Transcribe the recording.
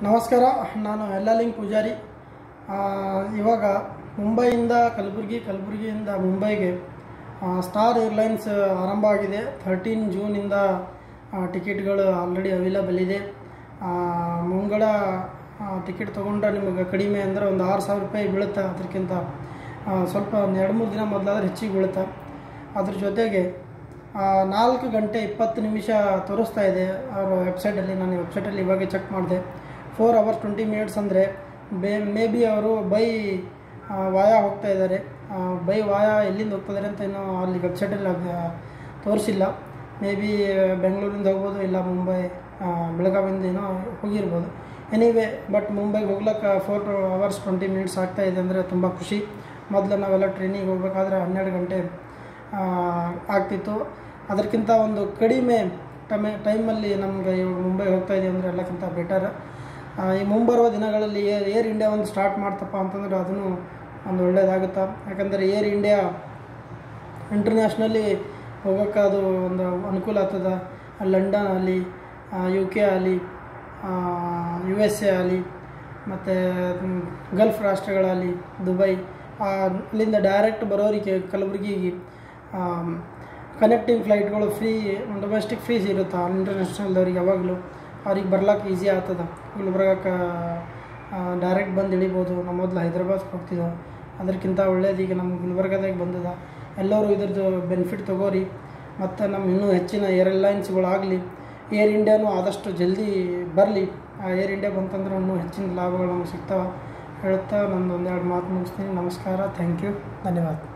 ನಮಸ್ಕಾರ ನಾನು ಎಲ್ಲಲಿಂಗ್ ಪೂಜಾರಿ ಆ, ಇವಾಗ ಮುಂಬೈಯಿಂದ ಕಲಬುರಗಿ ಕಲಬುರಗಿಯಿಂದ ಮುಂಬೈಗೆ ಆ, ಸ್ಟಾರ್ ಏರ್ಲೈನ್ಸ್ ಆರಂಭ ಆಗಿದೆ ಥರ್ಟೀನ್ ಜೂನಿಂದ ಆ, ಟಿಕೆಟ್ಗಳು ಆಲ್ರೆಡಿ ಅವೈಲಬಲ್ ಇದೆ ಆ, ಮುಂಗಡ ಆ, ಟಿಕೆಟ್ ತೊಗೊಂಡ್ರೆ ನಿಮಗೆ ಕಡಿಮೆ ಅಂದರೆ ಒಂದು ಆರು ಸಾವಿರ ರೂಪಾಯಿ ಬೀಳುತ್ತೆ ಅದಕ್ಕಿಂತ ಆ, ಸ್ವಲ್ಪ ಒಂದು ಎರಡು ಮೂರು ದಿನ ಮೊದಲಾದ್ರೆ ಹೆಚ್ಚಿಗೆ ಬೀಳುತ್ತೆ ಅದ್ರ ಜೊತೆಗೆ ಆ, ನಾಲ್ಕು ಗಂಟೆ ಇಪ್ಪತ್ತು ನಿಮಿಷ ತೋರಿಸ್ತಾ ಇದೆ ಅವರ ವೆಬ್ಸೈಟಲ್ಲಿ ನಾನು ವೆಬ್ಸೈಟಲ್ಲಿ ಇವಾಗ ಚೆಕ್ ಮಾಡಿದೆ ಫೋರ್ ಅವರ್ಸ್ ಟ್ವೆಂಟಿ ಮಿನಿಟ್ಸ್ ಅಂದರೆ ಬೇ ಮೇ ಬಿ ಅವರು ಬೈ ಆ, ವಾಯಾ ಹೋಗ್ತಾ ಇದ್ದಾರೆ ಆ, ಬೈ ವಾಯಾ ಎಲ್ಲಿಂದ ಹೋಗ್ತಿದ್ದಾರೆ ಅಂತ ಇನ್ನೂ ಅಲ್ಲಿ ವೆಬ್ಸೈಟಲ್ಲಿ ಅದು ತೋರಿಸಿಲ್ಲ ಮೇ ಬಿ ಬೆಂಗಳೂರಿಂದ ಹೋಗ್ಬೋದು ಇಲ್ಲ ಮುಂಬೈ ಆ, ಬೆಳಗಾವಿಯಿಂದ ಏನೋ ಹೋಗಿರ್ಬೋದು ಎನಿವೇ ಬಟ್ ಮುಂಬೈಗೆ ಹೋಗ್ಲಿಕ್ಕೆ ಫೋರ್ ಅವರ್ಸ್ ಟ್ವೆಂಟಿ ಮಿನಿಟ್ಸ್ ಆಗ್ತಾ ಇದೆ ಅಂದರೆ ತುಂಬ ಖುಷಿ ಮೊದಲು ನಾವೆಲ್ಲ ಟ್ರೈನಿಗೆ ಹೋಗ್ಬೇಕಾದ್ರೆ ಹನ್ನೆರಡು ಗಂಟೆ ಆ, ಆಗ್ತಿತ್ತು ಅದಕ್ಕಿಂತ ಒಂದು ಕಡಿಮೆ ಟಮೆ ಟೈಮಲ್ಲಿ ನಮಗೆ ಇವಾಗ ಮುಂಬೈ ಹೋಗ್ತಾ ಇದೆ ಅಂದರೆ ಎಲ್ಲಕ್ಕಿಂತ ಬೆಟರ್ ಈ ಮುಂಬರುವ ದಿನಗಳಲ್ಲಿ ಏರ್ ಏರ್ ಇಂಡಿಯಾ ಒಂದು ಸ್ಟಾರ್ಟ್ ಮಾಡ್ತಪ್ಪ ಅಂತಂದ್ರೆ ಅದನ್ನು ಒಂದು ಒಳ್ಳೆಯದಾಗುತ್ತೆ ಯಾಕಂದರೆ ಏರ್ ಇಂಡಿಯಾ ಇಂಟರ್ನ್ಯಾಷ್ನಲ್ಲಿ ಹೋಗೋಕ್ಕೆ ಅದು ಒಂದು ಅನುಕೂಲ ಆಗ್ತದೆ ಲಂಡನ್ ಆಗಲಿ ಯು ಕೆ ಆಗಲಿ ಯು ಎಸ್ ಎ ಆಗಲಿ ಮತ್ತು ಗಲ್ಫ್ ರಾಷ್ಟ್ರಗಳಲ್ಲಿ ದುಬೈ ಆ, ಅಲ್ಲಿಂದ ಡೈರೆಕ್ಟ್ ಬರೋರಿಗೆ ಕಲಬುರಗಿಗೆ ಕನೆಕ್ಟಿಂಗ್ ಫ್ಲೈಟ್ಗಳು ಫ್ರೀ ಡೊಮೆಸ್ಟಿಕ್ ಫ್ರೀಸ್ ಇರುತ್ತೆ ಇಂಟರ್ನ್ಯಾಷನಲ್ದವ್ರಿಗೆ ಯಾವಾಗಲೂ ಅವ್ರಿಗೆ ಬರ್ಲಿಕ್ಕೆ ಈಸಿ ಆಗ್ತದೆ ಗುಲ್ಬರ್ಗಕ್ಕೆ ಡೈರೆಕ್ಟ್ ಬಂದು ಇಳಿಬೋದು ನಮ್ಮ ಮೊದಲು ಹೈದ್ರಾಬಾದ್ಗೆ ಹೋಗ್ತಿದ್ದೆವು ಅದಕ್ಕಿಂತ ಒಳ್ಳೇದು ಈಗ ನಮ್ಮ ಗುಲ್ಬರ್ಗದಾಗ ಬಂದದ ಎಲ್ಲರೂ ಇದ್ರದ್ದು ಬೆನಿಫಿಟ್ ತೊಗೋರಿ ಮತ್ತು ನಮ್ಮ ಇನ್ನೂ ಹೆಚ್ಚಿನ ಏರ್ಲೈನ್ಸ್ಗಳಾಗಲಿ ಏರ್ ಇಂಡಿಯಾನು ಆದಷ್ಟು ಜಲ್ದಿ ಬರಲಿ ಆ ಏರ್ ಇಂಡಿಯಾ ಬಂತಂದ್ರೆ ಇನ್ನೂ ಹೆಚ್ಚಿನ ಲಾಭಗಳು ನಮಗೆ ಸಿಗ್ತಾವೆ ಹೇಳ್ತಾ ನಂದು ಒಂದೆರಡು ಮಾತು ಮುಗಿಸ್ತೀನಿ ನಮಸ್ಕಾರ ಥ್ಯಾಂಕ್ ಯು ಧನ್ಯವಾದ